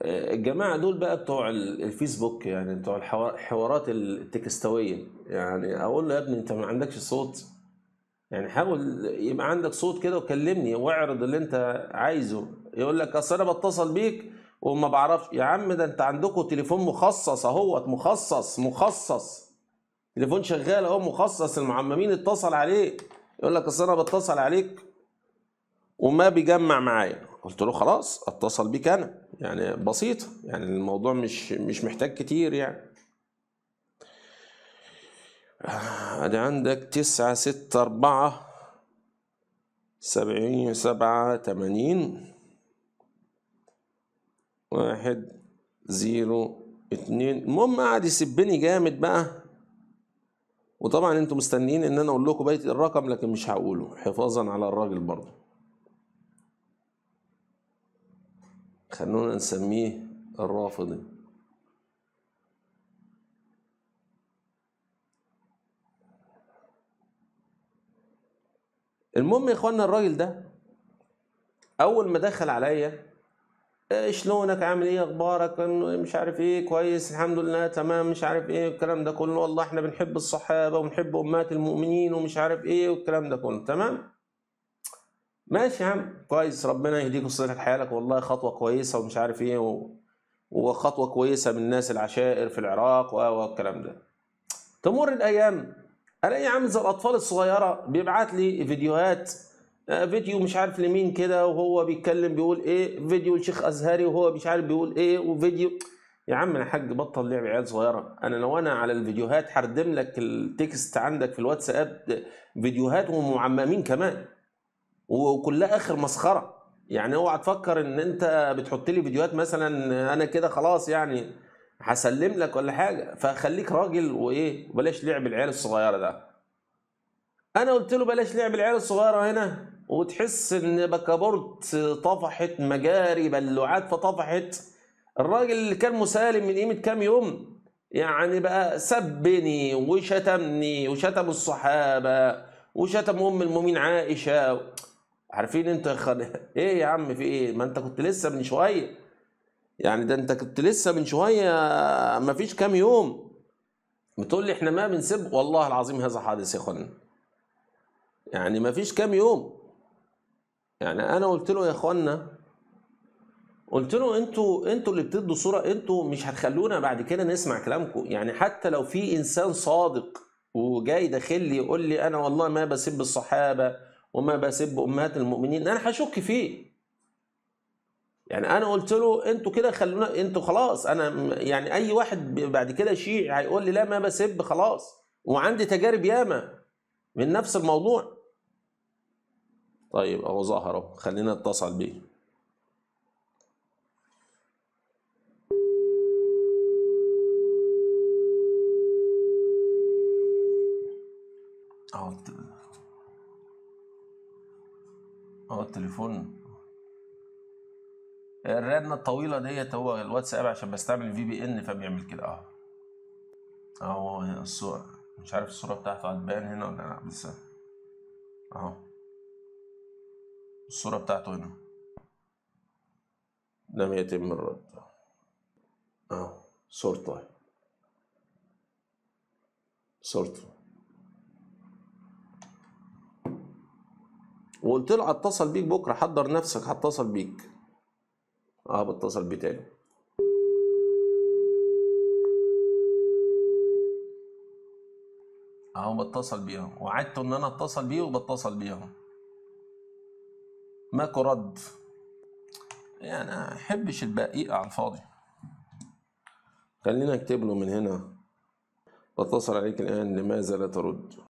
الجماعة دول بقى بتوع ال- الفيسبوك يعني بتوع الحوا- الحوارات التكستوية يعني أقول له يا ابني أنت ما عندكش صوت يعني حاول يبقى عندك صوت كده وكلمني واعرض اللي أنت عايزه يقول لك أصل أنا بتصل بيك وما بعرفش يا عم ده أنت عندكم تليفون مخصص أهوت مخصص مخصص تليفون شغال أهو مخصص المعممين اتصل عليه يقول لك أصل أنا بتصل عليك وما بيجمع معايا قلت له خلاص اتصل بيك انا يعني بسيطة يعني الموضوع مش مش محتاج كتير يعني آه، ادي عندك تسعة ستة أربعة سبعين سبعة تمانين واحد زيرو اتنين المهم قعد يسبني جامد بقى وطبعا انتوا مستنيين ان انا اقول لكم بقية الرقم لكن مش هقوله حفاظا على الراجل برضه خلونا نسميه الرافضي المهم يا اخوانا الراجل ده اول ما دخل عليا إيه شلونك عامل ايه اخبارك إنه مش عارف ايه كويس الحمد لله تمام مش عارف ايه الكلام ده كله والله احنا بنحب الصحابه ونحب امهات المؤمنين ومش عارف ايه والكلام ده كله تمام ماشي يا عم كويس ربنا يهديك ويصلح حالك والله خطوه كويسه ومش عارف ايه و... وخطوه كويسه من الناس العشائر في العراق و- والكلام ده تمر الايام الاقي عامل زي الاطفال الصغيره بيبعت لي فيديوهات آه، فيديو مش عارف لمين كده وهو بيتكلم بيقول ايه فيديو لشيخ ازهري وهو مش عارف بيقول ايه وفيديو يا عم انا حاج بطل لعب عيال صغيره انا لو انا على الفيديوهات هردم لك التكست عندك في الواتساب فيديوهات ومعممين كمان وكلها اخر مسخره يعني اوعى تفكر ان انت بتحط لي فيديوهات مثلا انا كده خلاص يعني هسلم لك ولا حاجه فخليك راجل وايه وبلاش لعب العيال الصغيره ده انا قلت له بلاش لعب العيال الصغيره هنا وتحس ان بكابورت طفحت مجاري بلوعات فطفحت الراجل اللي كان مسالم من قيمه كام يوم يعني بقى سبني وشتمني وشتم الصحابه وشتم ام المؤمنين عائشه عارفين انت يا خل... ايه يا عم في ايه ما انت كنت لسه من شويه يعني ده انت كنت لسه من شويه ما فيش كام يوم بتقول لي احنا ما بنسب والله العظيم هذا حادث يا اخوانا يعني ما فيش كام يوم يعني انا قلت له يا اخوانا قلت له انتوا انتوا اللي بتدوا صوره انتوا مش هتخلونا بعد كده نسمع كلامكم يعني حتى لو في انسان صادق وجاي داخل لي يقول لي انا والله ما بسب الصحابه وما بسب امهات المؤمنين انا هشك فيه يعني انا قلت له انتوا كده خلونا انتوا خلاص انا م- يعني اي واحد بعد كده شيعي هيقول لي لا ما بسب خلاص وعندي تجارب ياما من نفس الموضوع طيب اهو ظهر اهو خلينا نتصل بيه اهو الت- اهو التليفون الرنه الطويله ديت هو الواتساب عشان بستعمل في بي ان فبيعمل كده اهو اهو الصوره مش عارف الصوره بتاعته هتبان هنا ولا لا بس اهو الصوره بتاعته هنا لم يتم الرد اهو صورته اهي. صورته وقلت له هتصل بيك بكره حضر نفسك هتصل بيك اه بتصل بيه تاني اهو بتصل بيه اهو وعدته ان انا اتصل بيه وبتصل بيه اهو ماكو رد يعني ما احبش البقيء على الفاضي خلينا اكتب له من هنا بتصل عليك الان لماذا لا ترد